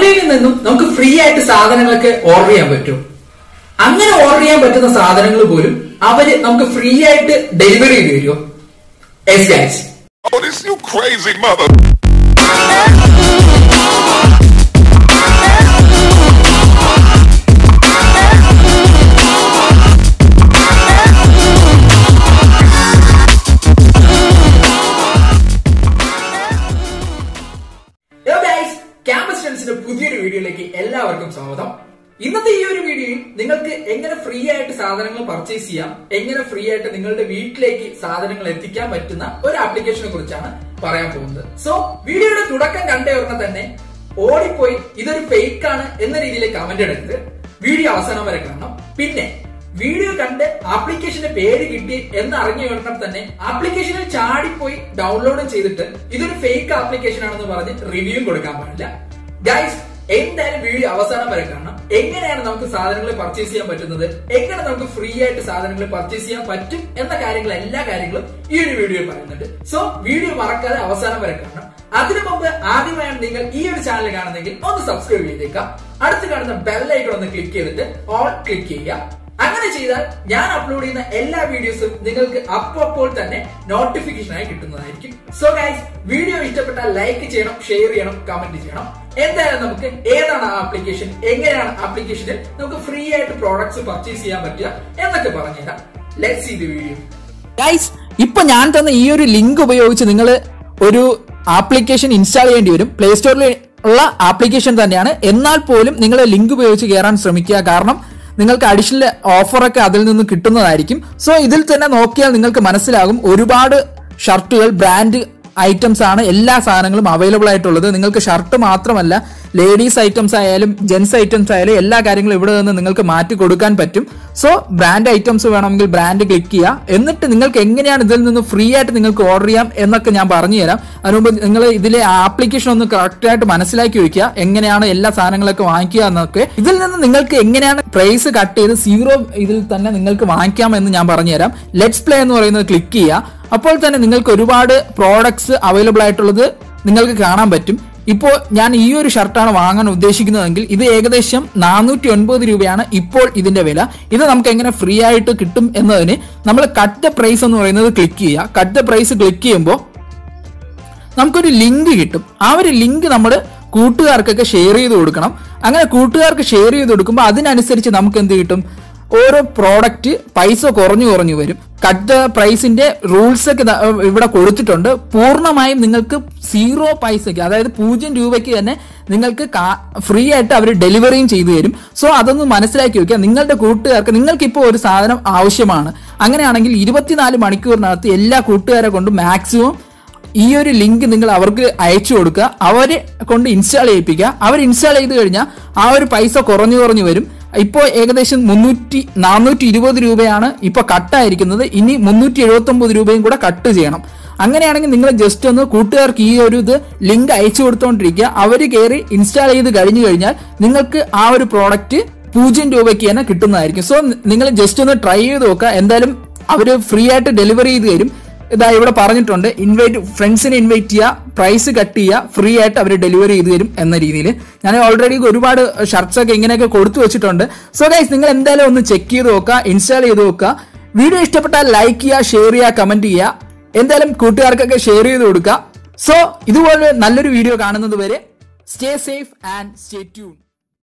ഓൺലൈനിൽ നിന്നും നമുക്ക് ഫ്രീ ആയിട്ട് സാധനങ്ങളൊക്കെ ഓർഡർ ചെയ്യാൻ പറ്റും അങ്ങനെ ഓർഡർ ചെയ്യാൻ പറ്റുന്ന സാധനങ്ങൾ പോലും അവര് നമുക്ക് ഫ്രീ ആയിട്ട് ഡെലിവറി ചെയ്ത് തരുമോ yes guys Oh, this you crazy mother. Hello guys campus സ്റ്റഡീസിന്റെ പുതിയൊരു വീഡിയോയിലേക്ക് എല്ലാവർക്കും സ്വാഗതം ഇന്നത്തെ ഈ ഒരു വീഡിയോയിൽ നിങ്ങൾക്ക് എങ്ങനെ ഫ്രീ ആയിട്ട് സാധനങ്ങൾ പർച്ചേസ് ചെയ്യാം എങ്ങനെ ഫ്രീ ആയിട്ട് നിങ്ങളുടെ വീട്ടിലേക്ക് സാധനങ്ങൾ എത്തിക്കാൻ പറ്റുന്ന ഒരു ആപ്ലിക്കേഷനെ കുറിച്ചാണ് പറയാൻ പോകുന്നത് സോ വീഡിയോയുടെ തുടക്കം കണ്ടേ ഉടനെ തന്നെ ഓടിപ്പോയി ഇതൊരു ഫേക്ക് ആണ് എന്ന രീതിയിൽ കമന്റ് എടുത്ത് വീഡിയോ അവസാനം വരെ കാണണം പിന്നെ വീഡിയോ കണ്ട് ആപ്ലിക്കേഷന്റെ പേര് കിട്ടി എന്ന് അറിഞ്ഞ ഉടനെ തന്നെ ആപ്ലിക്കേഷനിൽ ചാടിപ്പോയി ഡൗൺലോഡ് ചെയ്തിട്ട് ഇതൊരു ഫേക്ക് ആപ്ലിക്കേഷൻ ആണെന്ന് പറഞ്ഞ് റിവ്യൂ കൊടുക്കാൻ പാടില്ല ഗൈസ് എന്തായാലും വീഡിയോ അവസാനം വരെ കാണണം എങ്ങനെയാണ് നമുക്ക് സാധനങ്ങൾ പർച്ചേസ് ചെയ്യാൻ പറ്റുന്നത് എങ്ങനെ നമുക്ക് ഫ്രീ ആയിട്ട് സാധനങ്ങൾ പർച്ചേസ് ചെയ്യാൻ പറ്റും എന്ന കാര്യങ്ങൾ എല്ലാ കാര്യങ്ങളും ഈ ഒരു വീഡിയോയിൽ പറയുന്നുണ്ട് സോ വീഡിയോ മറക്കാതെ അവസാനം വരെ കാണണം അതിനു മുമ്പ് ആദ്യമായാണ് നിങ്ങൾ ഈ ഒരു ചാനൽ കാണുന്നെങ്കിൽ ഒന്ന് സബ്സ്ക്രൈബ് ചെയ്തേക്കാം അടുത്ത് കാണുന്ന ബെല്ലൈക്കൺ ഒന്ന് ക്ലിക്ക് ചെയ്തിട്ട് ഓൾ ക്ലിക്ക് ചെയ്യുക അങ്ങനെ ചെയ്താൽ ഞാൻ അപ്ലോഡ് ചെയ്യുന്ന എല്ലാ വീഡിയോസും നിങ്ങൾക്ക് അപ്പോൾ തന്നെ നോട്ടിഫിക്കേഷൻ ആയി കിട്ടുന്നതായിരിക്കും സോ ഗൈസ് വീഡിയോ ഇഷ്ടപ്പെട്ടാൽ ലൈക്ക് ചെയ്യണം ഷെയർ ചെയ്യണം കമന്റ് ചെയ്യണം എന്തായാലും നമുക്ക് ഏതാണ് ആ ആപ്ലിക്കേഷൻ എങ്ങനെയാണ് ആപ്ലിക്കേഷനിൽ നമുക്ക് ഫ്രീ ആയിട്ട് പ്രോഡക്ട്സ് പർച്ചേസ് ചെയ്യാൻ പറ്റുക എന്നൊക്കെ പറഞ്ഞുതരാം let see the video guys ഇപ്പൊ ഞാൻ തന്ന ഈ ഒരു ലിങ്ക് ഉപയോഗിച്ച് നിങ്ങൾ ഒരു ആപ്ലിക്കേഷൻ ഇൻസ്റ്റാൾ ചെയ്യേണ്ടി വരും പ്ലേ സ്റ്റോറിൽ ഉള്ള ആപ്ലിക്കേഷൻ തന്നെയാണ് എന്നാൽ പോലും നിങ്ങൾ ലിങ്ക് ഉപയോഗിച്ച് കയറാൻ ശ്രമിക്കുക കാരണം നിങ്ങൾക്ക് അഡീഷണൽ ഓഫറൊക്കെ അതിൽ നിന്ന് കിട്ടുന്നതായിരിക്കും സോ ഇതിൽ തന്നെ നോക്കിയാൽ നിങ്ങൾക്ക് മനസ്സിലാകും ഒരുപാട് ഷർട്ടുകൾ ബ്രാൻഡ് ഐറ്റംസ് ആണ് എല്ലാ സാധനങ്ങളും അവൈലബിൾ ആയിട്ടുള്ളത് നിങ്ങൾക്ക് ഷർട്ട് മാത്രമല്ല ലേഡീസ് ഐറ്റംസ് ആയാലും ജെൻസ് ഐറ്റംസ് ആയാലും എല്ലാ കാര്യങ്ങളും ഇവിടെ നിന്ന് നിങ്ങൾക്ക് മാറ്റി കൊടുക്കാൻ പറ്റും സോ ബ്രാൻഡ് ഐറ്റംസ് വേണമെങ്കിൽ ബ്രാൻഡ് ക്ലിക്ക് ചെയ്യുക എന്നിട്ട് നിങ്ങൾക്ക് എങ്ങനെയാണ് ഇതിൽ നിന്ന് ഫ്രീ ആയിട്ട് നിങ്ങൾക്ക് ഓർഡർ ചെയ്യാം എന്നൊക്കെ ഞാൻ പറഞ്ഞു തരാം അതിനുമുമ്പ് നിങ്ങൾ ഇതിലെ ആപ്ലിക്കേഷൻ ഒന്ന് കറക്റ്റ് ആയിട്ട് മനസ്സിലാക്കി വെക്കുക എങ്ങനെയാണ് എല്ലാ സാധനങ്ങളൊക്കെ വാങ്ങിക്കുക എന്നൊക്കെ ഇതിൽ നിന്ന് നിങ്ങൾക്ക് എങ്ങനെയാണ് പ്രൈസ് കട്ട് ചെയ്ത് സീറോ ഇതിൽ തന്നെ നിങ്ങൾക്ക് വാങ്ങിക്കാം എന്ന് ഞാൻ പറഞ്ഞു തരാം ലെറ്റ്സ് പ്ലേ എന്ന് പറയുന്നത് ക്ലിക്ക് ചെയ്യുക അപ്പോൾ തന്നെ നിങ്ങൾക്ക് ഒരുപാട് പ്രോഡക്ട്സ് അവൈലബിൾ ആയിട്ടുള്ളത് നിങ്ങൾക്ക് കാണാൻ പറ്റും ഇപ്പോൾ ഞാൻ ഈ ഒരു ഷർട്ടാണ് വാങ്ങാൻ ഉദ്ദേശിക്കുന്നതെങ്കിൽ ഇത് ഏകദേശം നാനൂറ്റി ഒൻപത് രൂപയാണ് ഇപ്പോൾ ഇതിന്റെ വില ഇത് നമുക്ക് എങ്ങനെ ഫ്രീ ആയിട്ട് കിട്ടും എന്നതിന് നമ്മൾ കട്ട് ദ പ്രൈസ് എന്ന് പറയുന്നത് ക്ലിക്ക് ചെയ്യുക കട്ട് ദ പ്രൈസ് ക്ലിക്ക് ചെയ്യുമ്പോൾ നമുക്കൊരു ലിങ്ക് കിട്ടും ആ ഒരു ലിങ്ക് നമ്മൾ കൂട്ടുകാർക്കൊക്കെ ഷെയർ ചെയ്ത് കൊടുക്കണം അങ്ങനെ കൂട്ടുകാർക്ക് ഷെയർ ചെയ്ത് കൊടുക്കുമ്പോൾ അതിനനുസരിച്ച് നമുക്ക് എന്ത് കിട്ടും ഓരോ പ്രോഡക്റ്റ് പൈസ കുറഞ്ഞു കുറഞ്ഞു വരും കട്ട് ദ പ്രൈസിന്റെ റൂൾസ് ഒക്കെ ദാ ഇവിടെ കൊടുത്തിട്ടുണ്ട് പൂർണ്ണമായും നിങ്ങൾക്ക് സീറോ പൈസയ്ക്ക് അതായത് പൂജ്യം രൂപയ്ക്ക് തന്നെ നിങ്ങൾക്ക് ഫ്രീ ആയിട്ട് അവർ ഡെലിവറിയും ചെയ്തു തരും സോ അതൊന്ന് മനസ്സിലാക്കി വെക്കുക നിങ്ങളുടെ കൂട്ടുകാർക്ക് നിങ്ങൾക്ക് ഇപ്പോൾ ഒരു സാധനം ആവശ്യമാണ് അങ്ങനെയാണെങ്കിൽ ഇരുപത്തിനാല് മണിക്കൂറിനകത്ത് എല്ലാ കൂട്ടുകാരെ കൊണ്ട് മാക്സിമം ഈ ഒരു ലിങ്ക് നിങ്ങൾ അവർക്ക് അയച്ചു കൊടുക്കുക അവരെ കൊണ്ട് ഇൻസ്റ്റാൾ ചെയ്യിപ്പിക്കുക അവർ ഇൻസ്റ്റാൾ ചെയ്ത് കഴിഞ്ഞാൽ ആ ഒരു പൈസ കുറഞ്ഞു കുറഞ്ഞു വരും ഇപ്പോൾ ഏകദേശം മുന്നൂറ്റി നാനൂറ്റി ഇരുപത് രൂപയാണ് ഇപ്പോൾ കട്ടായിരിക്കുന്നത് ഇനി മുന്നൂറ്റി എഴുപത്തി ഒമ്പത് രൂപയും കൂടെ കട്ട് ചെയ്യണം അങ്ങനെയാണെങ്കിൽ നിങ്ങൾ ജസ്റ്റ് ഒന്ന് കൂട്ടുകാർക്ക് ഈ ഒരു ഇത് ലിങ്ക് അയച്ചു കൊടുത്തോണ്ടിരിക്കുക അവർ കയറി ഇൻസ്റ്റാൾ ചെയ്ത് കഴിഞ്ഞു കഴിഞ്ഞാൽ നിങ്ങൾക്ക് ആ ഒരു പ്രോഡക്റ്റ് പൂജ്യം രൂപയ്ക്ക് തന്നെ കിട്ടുന്നതായിരിക്കും സോ നിങ്ങൾ ജസ്റ്റ് ഒന്ന് ട്രൈ ചെയ്ത് നോക്കുക എന്തായാലും അവർ ഫ്രീ ആയിട്ട് ഡെലിവറി ചെയ്ത് തരും ഇതാ ഇവിടെ പറഞ്ഞിട്ടുണ്ട് ഇൻവൈറ്റ് ഫ്രണ്ട്സിനെ ഇൻവൈറ്റ് ചെയ്യുക പ്രൈസ് കട്ട് ചെയ്യുക ഫ്രീ ആയിട്ട് അവർ ഡെലിവറി ചെയ്ത് തരും എന്ന രീതിയിൽ ഞാൻ ഓൾറെഡി ഒരുപാട് ഷർട്ട്സ് ഒക്കെ ഇങ്ങനെയൊക്കെ കൊടുത്തു വെച്ചിട്ടുണ്ട് സോ ഗൈസ് നിങ്ങൾ എന്തായാലും ഒന്ന് ചെക്ക് ചെയ്ത് നോക്കുക ഇൻസ്റ്റാൾ ചെയ്ത് നോക്കുക വീഡിയോ ഇഷ്ടപ്പെട്ടാൽ ലൈക്ക് ചെയ്യുക ഷെയർ ചെയ്യുക കമന്റ് ചെയ്യുക എന്തായാലും കൂട്ടുകാർക്കൊക്കെ ഷെയർ ചെയ്ത് കൊടുക്കുക സോ ഇതുപോലെ നല്ലൊരു വീഡിയോ കാണുന്നത് വരെ stay safe and stay tune